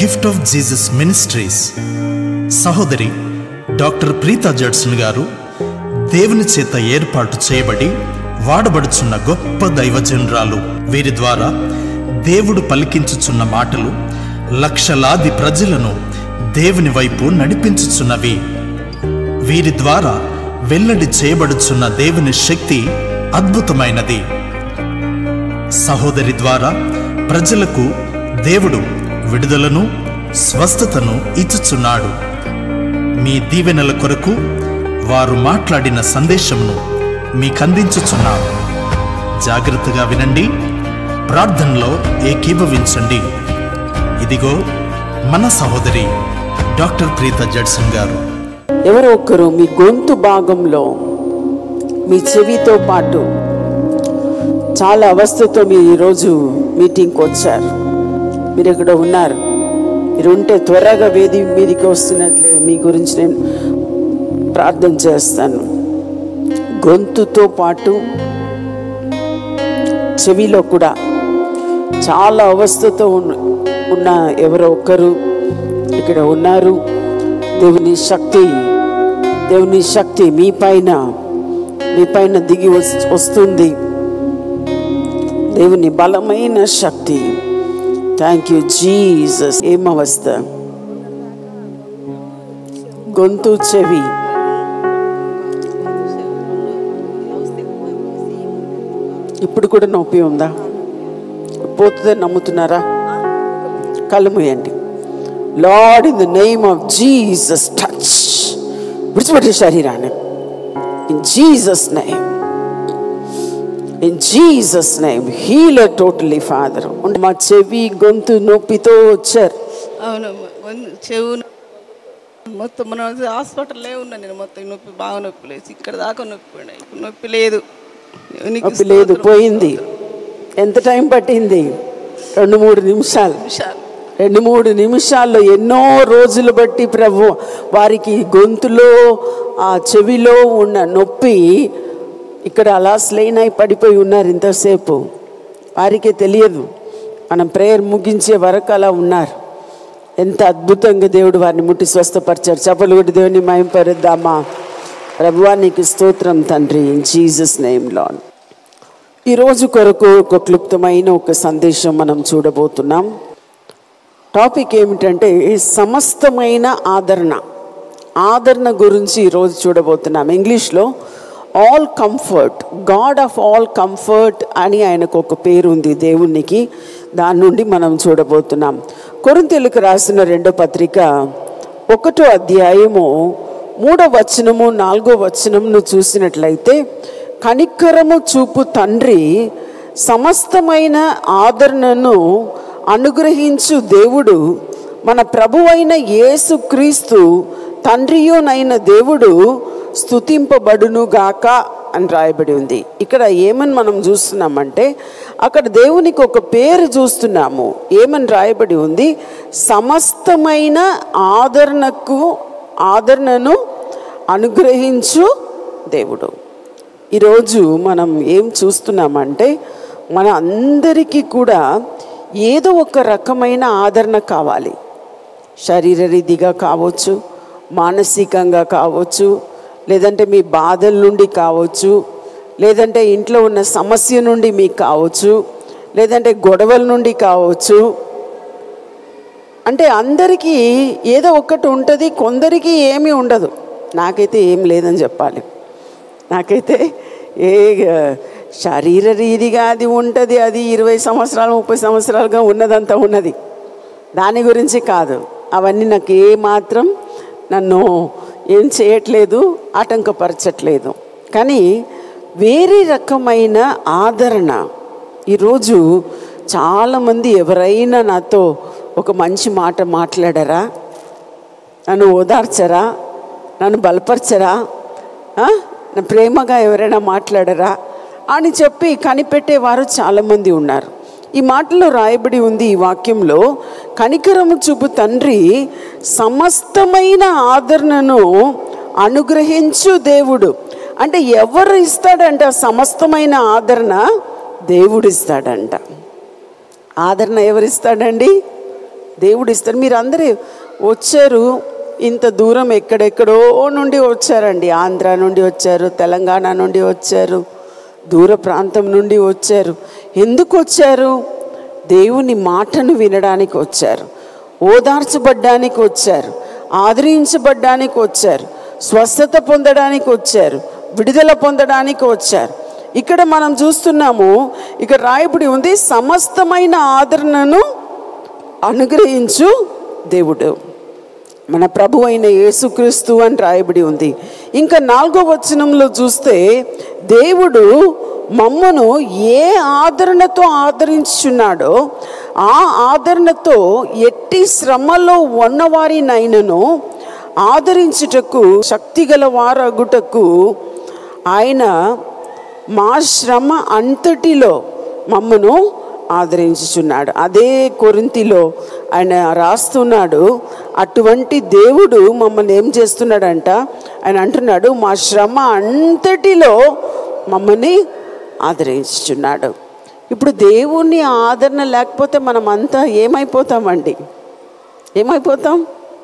Gift of Jesus ministries సహోదరి doctor Preetha Judson గారు దేవుని చేత ఏర్పాటు చేయబడి వాడబడుచున్న గొప్ప దైవజనురాలు వీరి ద్వారా దేవుడు పలికించుచున్న మాటలు లక్షలాది ప్రజలను దేవుని వైపు నడిపించుచున్నవి వీరి ద్వారా వెల్లడి చేయబడుచున్న దేవుని శక్తి అద్భుతమైనది సహోదరి ద్వారా ప్రజలకు దేవుడు విడుదలను స్వస్థతను ఇచ్చుచున్నాడు మీ దీవెనల కొరకు వారు మాట్లాడిన సందేశమును మీకందించుచున్నాం జాగ్రత్తగా వినండి ప్రార్థనలో ఏకీభవించండి ఇదిగో మన సహోదరి డాక్టర్ ప్రీత జడ్సన్ గారు ఎవరో ఒక్కరు మీ గొంతు భాగంలో మీ చెవితో పాటు చాలా అవస్థతో మీరు ఈరోజు మీటింగ్కి వచ్చారు మీరు ఇక్కడ ఉన్నారు మీరు ఉంటే త్వరగా వేది మీదికి వస్తున్నట్లే మీ గురించి నేను ప్రార్థన చేస్తాను గొంతుతో పాటు చెవిలో కూడా చాలా అవస్థతో ఉన్న- ఉన్న ఎవరో ఒక్కరు ఇక్కడ ఉన్నారు దేవుని శక్తి దేవుని శక్తి మీ పైన మీ పైన దిగి వస్- వస్తుంది దేవుని బలమైన శక్తి థ్యాంక్ యూ జీసస్ ఏం అవస్థ గొంతు చెవి ఇప్పుడు కూడా నొప్పి ఉందా పోతుందని నమ్ముతున్నారా కళ్ళు మూయండి Lord in the name of Jesus touch విడిచిపెట్టే శరీరాన్ని in Jesus name in Jesus name healer totally father మా చెవి గొంతు నొప్పితో వచ్చారు అవునమ్మా వన్- చెవు నొప్పి. మొత్తం మన హాస్పిటల్లో ఉన్నా నేను మొత్తం ఈ నొప్పి బాగా నొప్పి లేదు ఇక్కడ దాకా నొప్పి పోయినాయి ఇప్పుడు నొప్పి లేదు నీకు నొప్పి లేదు స్తోత్రం. పోయింది ఎంత టైం పట్టింది రెండు మూడు నిమిషాలు నిమిషాలు. రెండు మూడు నిమిషాల్లో ఎన్నో రోజులు బట్టి ప్రభు వారికి గొంతులో ఆ చెవిలో ఉన్న నొప్పి ఇక్కడ అలా స్లెయిన్ అయి పడిపోయి ఉన్నారు ఇంతసేపు వారికే తెలియదు మనం ప్రేయర్ ముగించే వరకు అలా ఉన్నారు ఎంత అద్భుతంగా దేవుడు వారిని ముట్టి స్వస్థపరిచారు చెప్పలు కూడా దేవుని మయంపరుద్దామా ప్రభువా నీకు స్తోత్రం తండ్రి ఇన్ జీసస్ నేమ్లో ఈరోజు కొరకు ఒక క్లుప్తమైన ఒక సందేశం మనం చూడబోతున్నాం టాపిక్ ఏమిటంటే సమస్తమైన ఆదరణ ఆదరణ గురించి ఈరోజు చూడబోతున్నాం ఇంగ్లీష్లో all comfort God of all comfort అని ఆయనకు ఒక పేరు ఉంది దేవునికి దాని నుండి మనం చూడబోతున్నాం కొరింతెలకు రాసిన రెండో పత్రిక ఒకటో అధ్యాయము మూడో వచనము నాలుగో వచనంను చూసినట్లయితే కనికరము చూపు తండ్రి సమస్తమైన ఆదరణను అనుగ్రహించు దేవుడు మన ప్రభువైన యేసుక్రీస్తు తండ్రియునైన దేవుడు స్తుతింపబడును గాక అని రాయబడి ఉంది ఇక్కడ ఏమని మనం చూస్తున్నామంటే అక్కడ దేవునికి ఒక పేరు చూస్తున్నాము ఏమని రాయబడి ఉంది సమస్తమైన ఆదరణకు ఆదరణను అనుగ్రహించు దేవుడు ఈరోజు మనం ఏం చూస్తున్నామంటే మన అందరికీ కూడా ఏదో ఒక రకమైన ఆదరణ కావాలి శరీర రీతిగా కావచ్చు మానసికంగా కావచ్చు లేదంటే మీ బాధల నుండి కావచ్చు లేదంటే ఇంట్లో ఉన్న సమస్య నుండి మీకు కావచ్చు లేదంటే గొడవల నుండి కావచ్చు అంటే అందరికీ ఏదో ఒకటి ఉంటుంది కొందరికి ఏమీ ఉండదు నాకైతే ఏం లేదని చెప్పాలి నాకైతే ఏ శరీర రీతిగా అది ఉంటుంది అది ఇరవై సంవత్సరాలు ముప్పై సంవత్సరాలుగా ఉన్నదంతా ఉన్నది దాని గురించి కాదు అవన్నీ నాకు ఏ మాత్రం నన్ను ఏం చేయట్లేదు ఆటంకపరచట్లేదు కానీ వేరే రకమైన ఆదరణ ఈరోజు చాలామంది ఎవరైనా నాతో ఒక మంచి మాట మాట్లాడరా నన్ను ఓదార్చరా నన్ను బలపరచరా ఆ? నా ప్రేమగా ఎవరైనా మాట్లాడరా అని చెప్పి కనిపెట్టేవారు చాలామంది ఉన్నారు ఈ మాటలో రాయబడి ఉంది ఈ వాక్యంలో కనికరము చూపు తండ్రి సమస్తమైన ఆదరణను అనుగ్రహించు దేవుడు అంటే ఎవరు ఇస్తాడంట సమస్తమైన ఆదరణ దేవుడు ఇస్తాడంట ఆదరణ ఎవరిస్తాడండి దేవుడు ఇస్తారు మీరు అందరూ వచ్చారు ఇంత దూరం ఎక్కడెక్కడో నుండి వచ్చారండి ఆంధ్ర నుండి వచ్చారు తెలంగాణ నుండి వచ్చారు దూర ప్రాంతం నుండి వచ్చారు ఎందుకు వచ్చారు దేవుని మాటను వినడానికి వచ్చారు ఓదార్చబడ్డానికి వచ్చారు ఆదరించబడ్డానికి వచ్చారు స్వస్థత పొందడానికి వచ్చారు విడుదల పొందడానికి వచ్చారు ఇక్కడ మనం చూస్తున్నాము ఇక్కడ రాయబడి ఉంది సమస్తమైన ఆదరణను అనుగ్రహించు దేవుడు మన ప్రభు అయిన యేసుక్రీస్తు అని రాయబడి ఉంది ఇంకా నాలుగో వచనంలో చూస్తే దేవుడు మమ్మను ఏ ఆదరణతో ఆదరించుచున్నాడో ఆ ఆదరణతో ఎట్టి శ్రమలో ఉన్నవారినైనను ఆదరించుటకు శక్తిగల వారగుటకు ఆయన మా శ్రమ అంతటిలో మమ్మను ఆదరించుచున్నాడు అదే కొరింతిలో ఆయన రాస్తున్నాడు అటువంటి దేవుడు మమ్మల్ని ఏం చేస్తున్నాడంట ఆయన అంటున్నాడు మా శ్రమ అంతటిలో మమ్మల్ని ఆదరించుచున్నాడు ఇప్పుడు దేవుని ఆదరణ లేకపోతే మనం అంతా ఏమైపోతామండి ఏమైపోతాం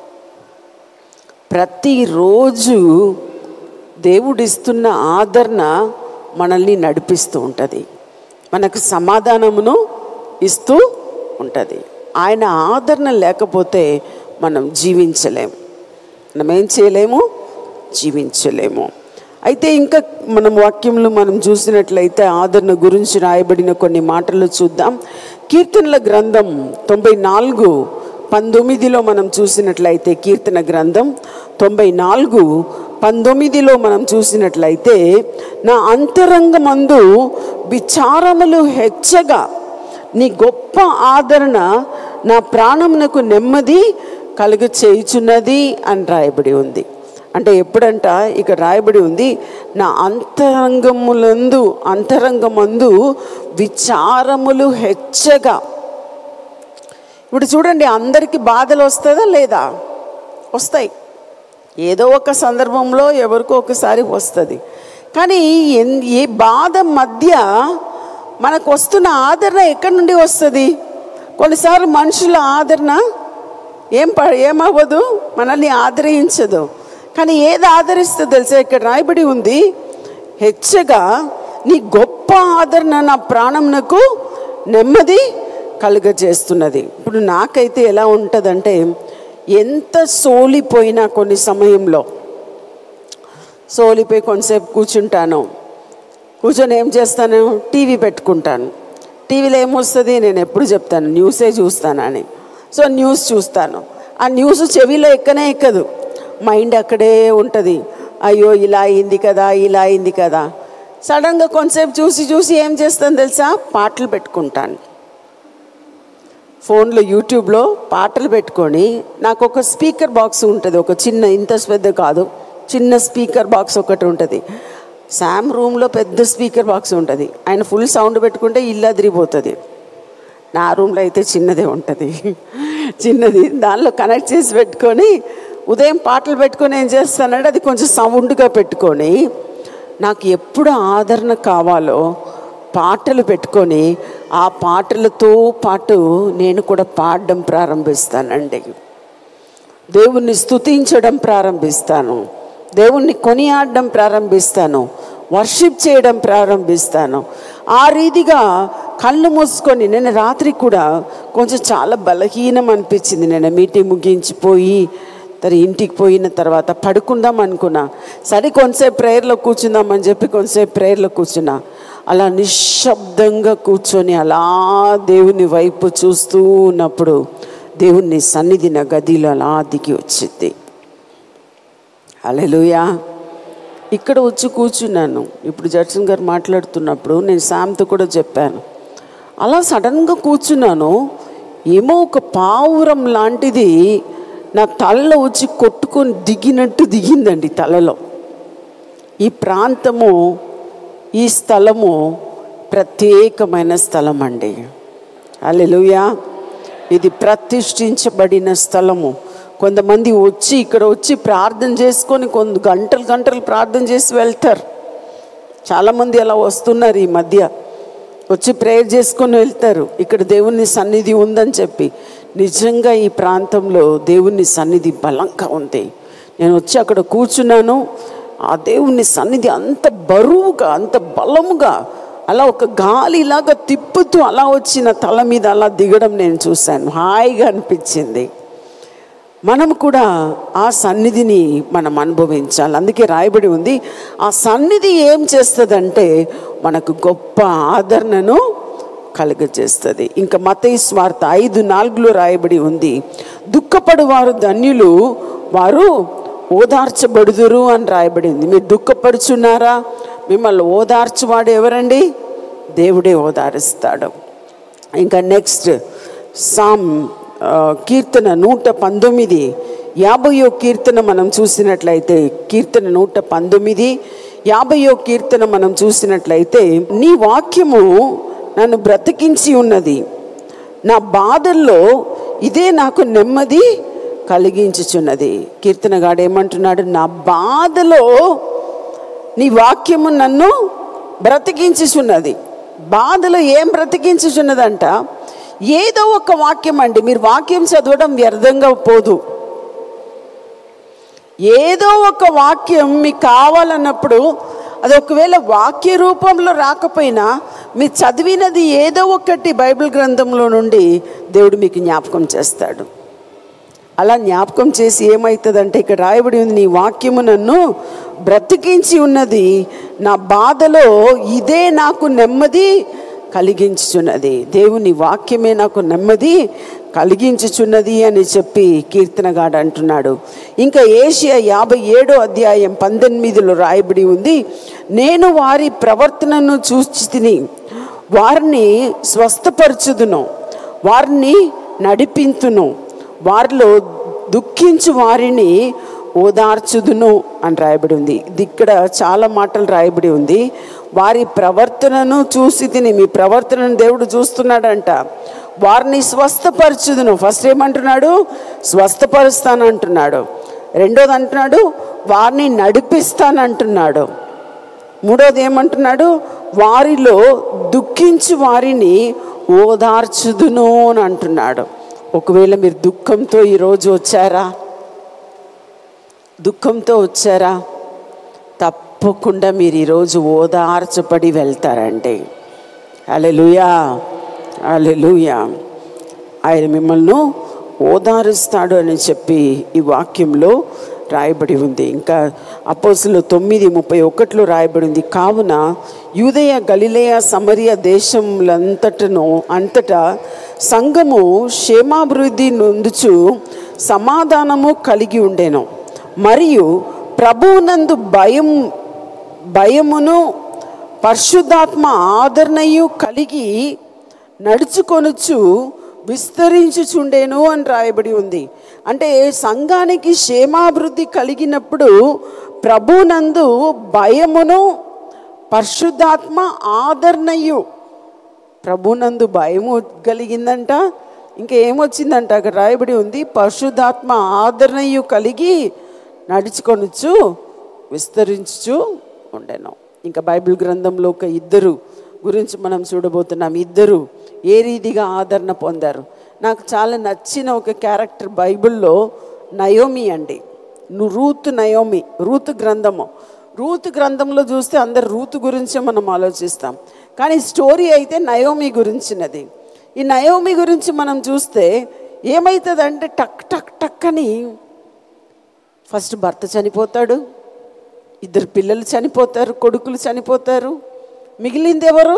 ప్రతిరోజు దేవుడిస్తున్న ఆదరణ మనల్ని నడిపిస్తూ ఉంటుంది మనకు సమాధానమును ఇస్తూ ఉంటుంది ఆయన ఆదరణ లేకపోతే మనం జీవించలేము మనం ఏం చేయలేము జీవించలేము అయితే ఇంకా మనం వాక్యంలో మనం చూసినట్లయితే ఆదరణ గురించి రాయబడిన కొన్ని మాటలు చూద్దాం కీర్తనల గ్రంథం తొంభై నాలుగు పంతొమ్మిదిలో మనం చూసినట్లయితే కీర్తన గ్రంథం తొంభై నాలుగు పంతొమ్మిదిలో మనం చూసినట్లయితే నా అంతరంగమందు విచారములు హెచ్చగా నీ గొప్ప ఆదరణ నా ప్రాణమునకు నెమ్మది కలుగ చేయుచున్నది అని రాయబడి ఉంది అంటే ఎప్పుడంట ఇక రాయబడి ఉంది నా అంతరంగములందు అంతరంగమందు విచారములు హెచ్చగా ఇప్పుడు చూడండి అందరికీ బాధలు వస్తుందా లేదా వస్తాయి ఏదో ఒక సందర్భంలో ఎవరికో ఒకసారి వస్తుంది కానీ ఎన్- ఈ బాధ మధ్య మనకు వస్తున్న ఆదరణ ఎక్కడి నుండి వస్తుంది కొన్నిసార్లు మనుషుల ఆదరణ ఏం ప ఏమవ్వదు మనల్ని ఆదరించదు కానీ ఏది ఆదరిస్తుందో తెలుసా ఇక్కడ రాయబడి ఉంది హెచ్చగా నీ గొప్ప ఆదరణ నా ప్రాణంనకు నెమ్మది కలుగజేస్తున్నది ఇప్పుడు నాకైతే ఎలా ఉంటుందంటే ఎంత సోలిపోయినా కొన్ని సమయంలో సోలిపోయి కొంతసేపు కూర్చుంటాను కూర్చొని ఏం చేస్తాను టీవీ పెట్టుకుంటాను టీవీలో ఏమొస్తుంది నేను ఎప్పుడు చెప్తాను న్యూసే చూస్తానని సో న్యూస్ చూస్తాను ఆ న్యూస్ చెవిలో ఎక్కనే ఎక్కదు మైండ్ అక్కడే ఉంటుంది అయ్యో ఇలా అయింది కదా ఇలా అయింది కదా సడన్గా కొంతసేపు చూసి చూసి ఏం చేస్తాను తెలుసా పాటలు పెట్టుకుంటాను ఫోన్లో యూట్యూబ్లో పాటలు పెట్టుకొని నాకు ఒక స్పీకర్ బాక్స్ ఉంటుంది ఒక చిన్న ఇంత పెద్ద కాదు చిన్న స్పీకర్ బాక్స్ ఒకటి ఉంటుంది శామ్ రూమ్లో పెద్ద స్పీకర్ బాక్స్ ఉంటుంది ఆయన ఫుల్ సౌండ్ పెట్టుకుంటే ఇల్లు అదిరిపోతుంది నా రూమ్లో అయితే చిన్నదే ఉంటుంది చిన్నది దానిలో కనెక్ట్ చేసి పెట్టుకొని ఉదయం పాటలు పెట్టుకొని ఏం చేస్తానంటే అది కొంచెం సౌండ్గా పెట్టుకొని నాకు ఎప్పుడు ఆదరణ కావాలో పాటలు పెట్టుకొని ఆ పాటలతో పాటు నేను కూడా పాడడం ప్రారంభిస్తానండి దేవుణ్ణి స్తుతించడం ప్రారంభిస్తాను దేవుణ్ణి కొనియాడడం ప్రారంభిస్తాను వర్షిప్ చేయడం ప్రారంభిస్తాను ఆ రీతిగా కళ్ళు మూసుకొని నేను రాత్రి కూడా కొంచెం చాలా బలహీనం అనిపించింది నేను మీటింగ్ ముగించిపోయి తన ఇంటికి పోయిన తర్వాత పడుకుందాం అనుకున్నా సరే కొంతసేపు ప్రేయర్లో కూర్చుందామని చెప్పి కొంతసేపు ప్రేయర్లో కూర్చున్నా అలా నిశ్శబ్దంగా కూర్చొని అలా దేవుని వైపు చూస్తూ ఉన్నప్పుడు దేవుని సన్నిధి నా గదిలో అలా దిగి వచ్చింది అలెలుయా ఇక్కడ వచ్చి కూర్చున్నాను ఇప్పుడు జడ్సన్ గారు మాట్లాడుతున్నప్పుడు నేను శామ్తో కూడా చెప్పాను అలా సడన్గా కూర్చున్నాను ఏమో ఒక పావురం లాంటిది నా తలలో వచ్చి కొట్టుకొని దిగినట్టు దిగిందండి తలలో ఈ ప్రాంతము ఈ స్థలము ప్రత్యేకమైన స్థలం అండి అలెలుయా ఇది ప్రతిష్ఠించబడిన స్థలము కొంతమంది వచ్చి ఇక్కడ వచ్చి ప్రార్థన చేసుకొని కొంత గంటలు గంటలు ప్రార్థన చేసి వెళ్తారు చాలామంది అలా వస్తున్నారు ఈ మధ్య వచ్చి ప్రేయర్ చేసుకొని వెళ్తారు ఇక్కడ దేవుని సన్నిధి ఉందని చెప్పి నిజంగా ఈ ప్రాంతంలో దేవుని సన్నిధి బలంగా ఉంది నేను వచ్చి అక్కడ కూర్చున్నాను ఆ దేవుని సన్నిధి అంత బరువుగా అంత బలముగా అలా ఒక గాలిలాగా తిప్పుతూ అలా వచ్చిన తల మీద అలా దిగడం నేను చూశాను హాయిగా అనిపించింది మనం కూడా ఆ సన్నిధిని మనం అనుభవించాలి అందుకే రాయబడి ఉంది ఆ సన్నిధి ఏం చేస్తుందంటే మనకు గొప్ప ఆదరణను కలుగజేస్తుంది ఇంకా మతయి స్వార్థ ఐదు నాలుగులో రాయబడి ఉంది దుఃఖపడు వారు ధన్యులు వారు ఓదార్చబడుదురు అని రాయబడి ఉంది మీరు దుఃఖపడుచున్నారా మిమ్మల్ని ఓదార్చువాడు ఎవరండి దేవుడే ఓదారుస్తాడు ఇంకా నెక్స్ట్ సామ్ ఆ, కీర్తన నూట పంతొమ్మిది యాభయో కీర్తన మనం చూసినట్లయితే కీర్తన నూట పంతొమ్మిది యాభయో కీర్తన మనం చూసినట్లయితే నీ వాక్యము నన్ను బ్రతికించి ఉన్నది నా బాధల్లో ఇదే నాకు నెమ్మది కలిగించుచున్నది కీర్తనగాడు ఏమంటున్నాడు నా బాధలో నీ వాక్యము నన్ను బ్రతికించుచున్నది బాధలో ఏం బ్రతికించుచున్నదంట ఏదో ఒక వాక్యం అండి మీరు వాక్యం చదవడం వ్యర్థంగా పోదు ఏదో ఒక వాక్యం మీకు కావాలన్నప్పుడు అది ఒకవేళ వాక్య రూపంలో రాకపోయినా మీరు చదివినది ఏదో ఒకటి బైబిల్ గ్రంథంలో నుండి దేవుడు మీకు జ్ఞాపకం చేస్తాడు అలా జ్ఞాపకం చేసి ఏమవుతుందంటే ఇక్కడ రాయబడి ఉంది నీ వాక్యము నన్ను బ్రతికించి ఉన్నది నా బాధలో ఇదే నాకు నెమ్మది కలిగించుచున్నది దేవుని వాక్యమే నాకు నెమ్మది కలిగించుచున్నది అని చెప్పి కీర్తనగాడు అంటున్నాడు ఇంకా ఏషియా యాభై ఏడో అధ్యాయం పంతొమ్మిదిలో రాయబడి ఉంది నేను వారి ప్రవర్తనను చూచి తిని వారిని స్వస్థపరచుదును వారిని నడిపింతును వారిలో దుఃఖించు వారిని ఓదార్చుదును అని రాయబడి ఉంది ఇది ఇక్కడ చాలా మాటలు రాయబడి ఉంది వారి ప్రవర్తనను చూసి తిని మీ ప్రవర్తనను దేవుడు చూస్తున్నాడంట వారిని స్వస్థపరచుదును ఫస్ట్ ఏమంటున్నాడు స్వస్థపరుస్తానంటున్నాడు రెండోది అంటున్నాడు వారిని నడిపిస్తానంటున్నాడు మూడోది ఏమంటున్నాడు వారిలో దుఃఖించి వారిని ఓదార్చుదును అని అంటున్నాడు ఒకవేళ మీరు దుఃఖంతో ఈరోజు వచ్చారా దుఃఖంతో వచ్చారా తప్పకుండా మీరు ఈరోజు ఓదార్చబడి వెళ్తారండి అలెలుయా అలెలుయా ఆయన మిమ్మల్ని ఓదారుస్తాడు అని చెప్పి ఈ వాక్యంలో రాయబడి ఉంది ఇంకా అపోసులు తొమ్మిది ముప్పై ఒకటిలో రాయబడి ఉంది కావున యూదయ గలిలయ సమరియ దేశములంతటను అంతటా సంఘము క్షేమాభివృద్ధి నొందుచు సమాధానము కలిగి ఉండెను మరియు ప్రభువునందు భయం భయమును పరిశుద్ధాత్మ ఆదరణయు కలిగి నడుచుకొనుచు విస్తరించుచుండేను అని రాయబడి ఉంది అంటే సంఘానికి క్షేమాభివృద్ధి కలిగినప్పుడు ప్రభునందు భయమును పరిశుద్ధాత్మ ఆదరణయు ప్రభునందు భయము కలిగిందంట ఇంకా ఏమొచ్చిందంట అక్కడ రాయబడి ఉంది పరిశుద్ధాత్మ ఆదరణయు కలిగి నడుచుకొనుచు విస్తరించుచు ఉండెను ఇంకా బైబిల్ గ్రంథంలో ఒక ఇద్దరు గురించి మనం చూడబోతున్నాం ఇద్దరు ఏ రీతిగా ఆదరణ పొందారు నాకు చాలా నచ్చిన ఒక క్యారెక్టర్ బైబిల్లో నయోమి అండి ను- రూత్ నయోమి రూత్ గ్రంథము రూత్ గ్రంథంలో చూస్తే అందరు రూత్ గురించే మనం ఆలోచిస్తాం కానీ స్టోరీ అయితే నయోమి గురించినది ఈ నయోమి గురించి మనం చూస్తే ఏమవుతుందంటే టక్ టక్ టక్ అని ఫస్ట్ భర్త చనిపోతాడు ఇద్దరు పిల్లలు చనిపోతారు కొడుకులు చనిపోతారు మిగిలింది ఎవరు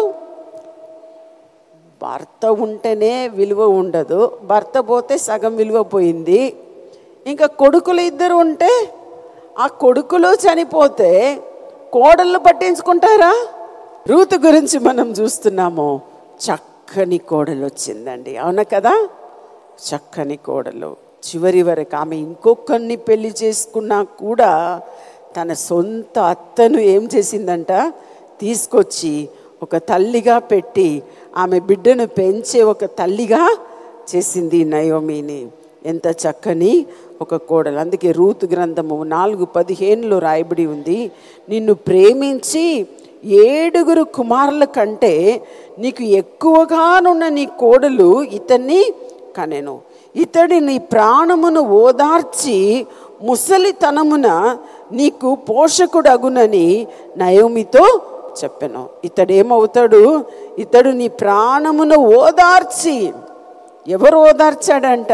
భర్త ఉంటేనే విలువ ఉండదు భర్త పోతే సగం విలువ పోయింది ఇంకా కొడుకులు ఇద్దరు ఉంటే ఆ కొడుకులు చనిపోతే కోడళ్ళు పట్టించుకుంటారా రూతు గురించి మనం చూస్తున్నాము చక్కని కోడలు వచ్చిందండి అవునా కదా చక్కని కోడలు చివరి వరకు ఆమె ఇంకొకరిని పెళ్లి చేసుకున్నా కూడా తన సొంత అత్తను ఏం చేసిందంట తీసుకొచ్చి ఒక తల్లిగా పెట్టి ఆమె బిడ్డను పెంచే ఒక తల్లిగా చేసింది నయోమిని ఎంత చక్కని ఒక కోడలు అందుకే రూతు గ్రంథము నాలుగు పదిహేనులో రాయబడి ఉంది నిన్ను ప్రేమించి ఏడుగురు కుమారుల కంటే నీకు ఎక్కువగానున్న నీ కోడలు ఇతన్ని కనెను ఇతడి నీ ప్రాణమును ఓదార్చి ముసలితనమున నీకు పోషకుడగునని నయోమితో చెప్పాను ఇతడేమవుతాడు ఇతడు నీ ప్రాణమును ఓదార్చి ఎవరు ఓదార్చాడంట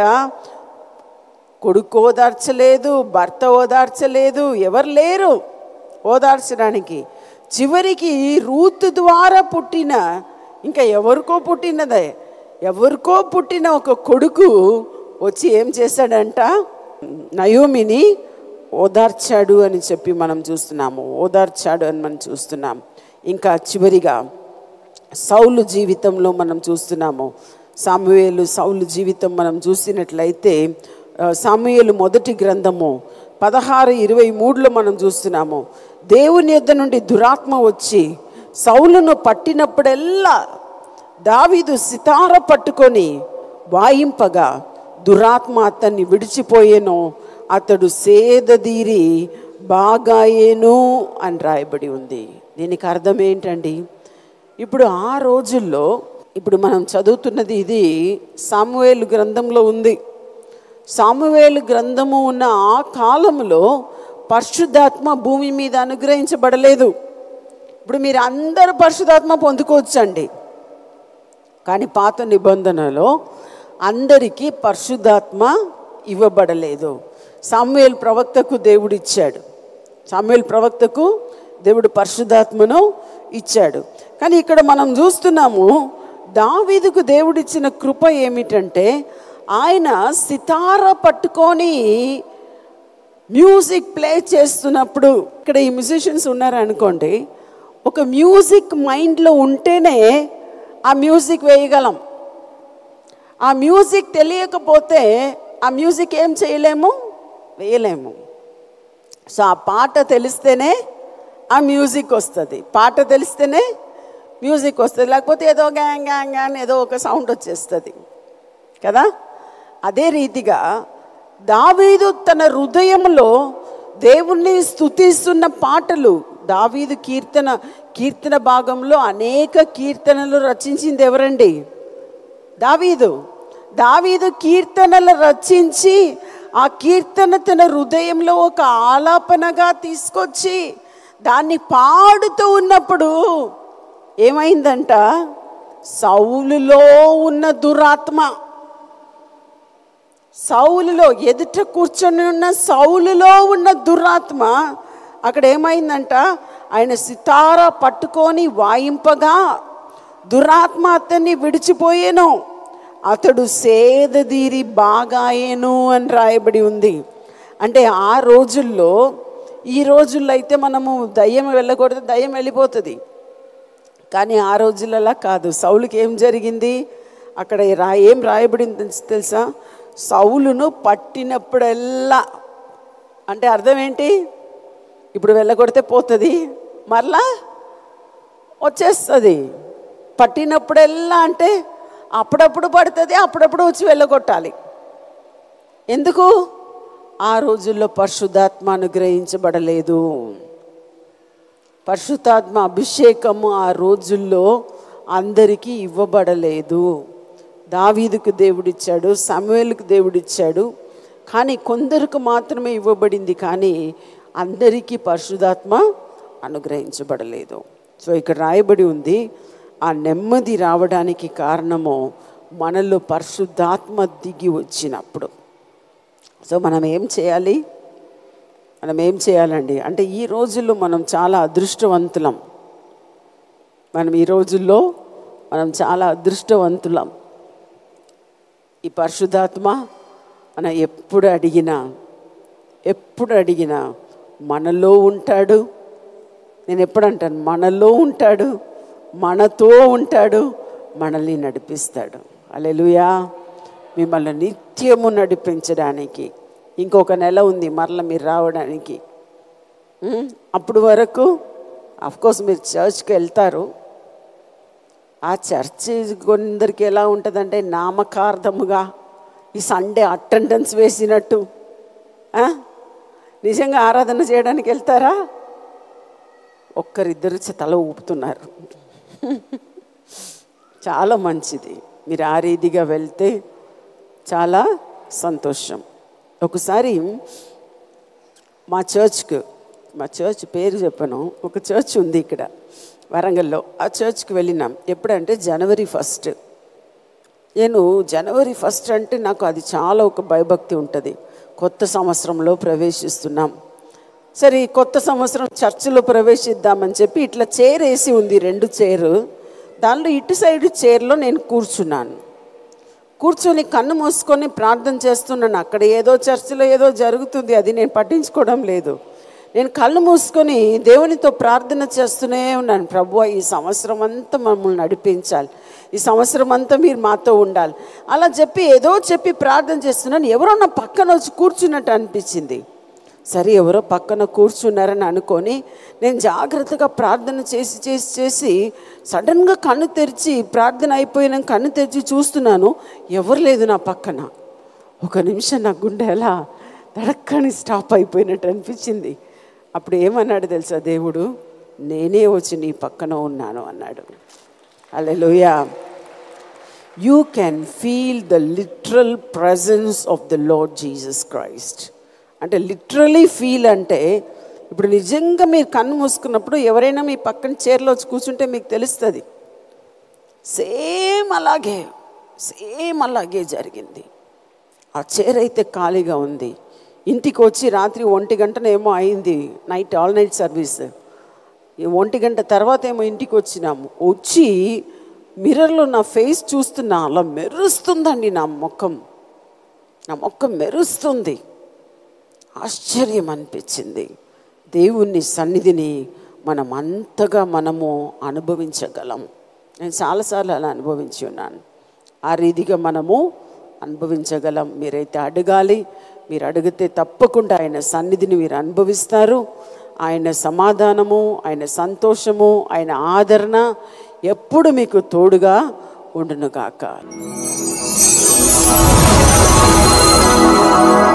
కొడుకు ఓదార్చలేదు భర్త ఓదార్చలేదు ఎవరు లేరు ఓదార్చడానికి చివరికి రూతు ద్వారా పుట్టిన ఇంకా ఎవరికో పుట్టినదే ఎవరికో పుట్టిన ఒక కొడుకు వచ్చి ఏం చేశాడంట నయోమిని ఓదార్చాడు అని చెప్పి మనం చూస్తున్నాము ఓదార్చాడు అని మనం చూస్తున్నాం ఇంకా చివరిగా సౌలు జీవితంలో మనం చూస్తున్నాము సామువేలు సౌలు జీవితం మనం చూసినట్లయితే ఆ, సాముయేలు మొదటి గ్రంథము పదహారు ఇరవై మూడులో మనం చూస్తున్నాము దేవుని యొద్ద నుండి దురాత్మ వచ్చి సౌలును పట్టినప్పుడెల్లా దావీదు సితార పట్టుకొని వాయింపగా దురాత్మ అతన్ని విడిచిపోయేను అతడు సేదదీరి బాగాయేను అని రాయబడి ఉంది దీనికి అర్థం ఏంటండి ఇప్పుడు ఆ రోజుల్లో ఇప్పుడు మనం చదువుతున్నది ఇది సామువేలు గ్రంథంలో ఉంది సామువేలు గ్రంథము ఉన్న ఆ కాలంలో పరిశుద్ధాత్మ భూమి మీద అనుగ్రహించబడలేదు ఇప్పుడు మీరు అందరూ పరిశుద్ధాత్మ పొందుకోవచ్చండి కానీ పాత నిబంధనలో అందరికీ పరిశుద్ధాత్మ ఇవ్వబడలేదు సామ్యుయేల్ ప్రవక్తకు దేవుడు ఇచ్చాడు సామ్యుయేల్ ప్రవక్తకు దేవుడు పరిశుద్ధాత్మను ఇచ్చాడు కానీ ఇక్కడ మనం చూస్తున్నాము దావీదుకు దేవుడిచ్చిన కృప ఏమిటంటే ఆయన సితార పట్టుకొని మ్యూజిక్ ప్లే చేస్తున్నప్పుడు ఇక్కడ ఈ మ్యూజిషియన్స్ ఉన్నారనుకోండి ఒక మ్యూజిక్ మైండ్లో ఉంటేనే ఆ మ్యూజిక్ వేయగలం ఆ మ్యూజిక్ తెలియకపోతే ఆ మ్యూజిక్ ఏం చేయలేము వేయలేము సో ఆ పాట తెలిస్తేనే ఆ మ్యూజిక్ వస్తుంది పాట తెలిస్తేనే మ్యూజిక్ వస్తుంది లేకపోతే ఏదో గ్యాంగ్ గ్యాంగ్ అని ఏదో ఒక సౌండ్ వచ్చేస్తుంది కదా అదే రీతిగా దావీదు తన హృదయంలో దేవుణ్ణి స్తుతిస్తున్న పాటలు దావీదు కీర్తన కీర్తన భాగంలో అనేక కీర్తనలు రచించింది ఎవరండి దావీదు దావీదు కీర్తనలు రచించి ఆ కీర్తన తన హృదయంలో ఒక ఆలాపనగా తీసుకొచ్చి దాన్ని పాడుతూ ఉన్నప్పుడు ఏమైందంట సౌలులో ఉన్న దురాత్మ సౌలులో ఎదుట కూర్చొని ఉన్న సౌలులో ఉన్న దురాత్మ అక్కడ ఏమైందంట ఆయన సితార పట్టుకొని వాయింపగా దురాత్మ అతన్ని విడిచిపోయేను అతడు సేదదీరి బాగాయేను అని రాయబడి ఉంది అంటే ఆ రోజుల్లో ఈ రోజుల్లో అయితే మనము దయ్యం వెళ్ళకూడదు దయ్యం వెళ్ళిపోతుంది కానీ ఆ రోజులలో కాదు సౌలుకి ఏం జరిగింది అక్కడ రా ఏం రాయబడింది తెలుసా సౌలును పట్టినప్పుడల్లా అంటే అర్థం ఏంటి ఇప్పుడు వెళ్ళగొడితే పోతుంది మరలా వచ్చేస్తుంది పట్టినప్పుడల్లా అంటే అప్పుడప్పుడు పడుతుంది అప్పుడప్పుడు వచ్చి వెళ్ళగొట్టాలి ఎందుకు ఆ రోజుల్లో పరిశుద్ధాత్మ అనుగ్రహించబడలేదు పరిశుద్ధాత్మ అభిషేకము ఆ రోజుల్లో అందరికీ ఇవ్వబడలేదు దావీదుకు దేవుడిచ్చాడు సమవేలుకు దేవుడిచ్చాడు కానీ కొందరికి మాత్రమే ఇవ్వబడింది కానీ అందరికీ పరిశుధాత్మ అనుగ్రహించబడలేదు సో ఇక్కడ రాయబడి ఉంది ఆ నెమ్మది రావడానికి కారణము మనలో పరిశుద్ధాత్మ దిగి వచ్చినప్పుడు సో మనం ఏం చేయాలి మనం ఏం చేయాలండి అంటే ఈ రోజుల్లో మనం చాలా అదృష్టవంతులం మనం ఈ రోజుల్లో మనం చాలా అదృష్టవంతులం ఈ పరిశుద్ధాత్మ మనం ఎప్పుడు అడిగినా ఎప్పుడు అడిగినా మనలో ఉంటాడు నేను ఎప్పుడు అంటాను మనలో ఉంటాడు మనతో ఉంటాడు మనల్ని నడిపిస్తాడు అలెలుయా మిమ్మల్ని నిత్యము నడిపించడానికి ఇంకొక నెల ఉంది మరల మీరు రావడానికి ఉం? అప్పుడు వరకు కోర్స్ మీరు చర్చ్కి వెళ్తారు ఆ చర్చ్ కొందరికి ఎలా ఉంటుందంటే నామకార్థముగా ఈ సండే అటెండెన్స్ వేసినట్టు ఆ? నిజంగా ఆరాధన చేయడానికి వెళ్తారా ఒక్కరిద్దరు చ- తల ఊపుతున్నారు చాలా మంచిది మీరు ఆ రీతిగా వెళ్తే చాలా సంతోషం ఒకసారి మా చర్చ్కి మా చర్చ్ పేరు చెప్పను ఒక చర్చ్ ఉంది ఇక్కడ వరంగల్లో ఆ చర్చ్కి వెళ్ళినాం ఎప్పుడంటే జనవరి ఫస్ట్ నేను జనవరి ఫస్ట్ అంటే నాకు అది చాలా ఒక భయభక్తి ఉంటుంది కొత్త సంవత్సరంలో ప్రవేశిస్తున్నాం సరే ఈ కొత్త సంవత్సరం చర్చిలో ప్రవేశిద్దామని చెప్పి ఇట్లా చైర్ వేసి ఉంది రెండు చైరు దానిలో ఇటు సైడ్ చైర్లో నేను కూర్చున్నాను కూర్చొని కన్ను మూసుకొని ప్రార్థన చేస్తున్నాను అక్కడ ఏదో చర్చిలో ఏదో జరుగుతుంది అది నేను పట్టించుకోవడం లేదు నేను కళ్ళు మూసుకొని దేవునితో ప్రార్థన చేస్తూనే ఉన్నాను ప్రభు ఈ సంవత్సరం అంతా మమ్మల్ని నడిపించాలి ఈ సంవత్సరం అంతా మీరు మాతో ఉండాలి అలా చెప్పి ఏదో చెప్పి ప్రార్థన చేస్తున్నాను ఎవరో నా పక్కన వచ్చి కూర్చున్నట్టు అనిపించింది సరే ఎవరో పక్కన కూర్చున్నారని అనుకొని నేను జాగ్రత్తగా ప్రార్థన చేసి చేసి చేసి సడన్గా కన్ను తెరిచి ప్రార్థన అయిపోయిన కన్ను తెరిచి చూస్తున్నాను ఎవరు లేదు నా పక్కన ఒక నిమిషం నా గుండె ఎలా దడక్కని స్టాప్ అయిపోయినట్టు అనిపించింది అప్పుడు ఏమన్నాడు తెలుసా దేవుడు నేనే వచ్చి నీ పక్కన ఉన్నాను అన్నాడు hallelujah you can feel the literal presence of the Lord Jesus Christ అంటే లిటరలీ ఫీల్ అంటే ఇప్పుడు నిజంగా మీరు కన్ను మూసుకున్నప్పుడు ఎవరైనా మీ పక్కన చైర్లో వచ్చి కూర్చుంటే మీకు తెలుస్తుంది సేమ్ అలాగే సేమ్ అలాగే జరిగింది ఆ చైర్ అయితే ఖాళీగా ఉంది ఇంటికి వచ్చి రాత్రి ఒంటి గంటనేమో అయింది నైట్ ఆల్ నైట్ సర్వీస్ ఈ ఒంటి గంట తర్వాత ఏమో ఇంటికి వచ్చినాము వచ్చి మిర్రర్లో నా ఫేస్ చూస్తున్నా అలా మెరుస్తుందండి నా ముఖం నా ముఖం మెరుస్తుంది ఆశ్చర్యం అనిపించింది దేవుని సన్నిధిని మనం అంతగా మనము అనుభవించగలం నేను చాలాసార్లు అలా అనుభవించి ఉన్నాను ఆ రీతిగా మనము అనుభవించగలం మీరైతే అడగాలి మీరు అడిగితే తప్పకుండా ఆయన సన్నిధిని మీరు అనుభవిస్తారు ఆయన సమాధానము ఆయన సంతోషము ఆయన ఆదరణ ఎప్పుడు మీకు తోడుగా ఉండునుగాక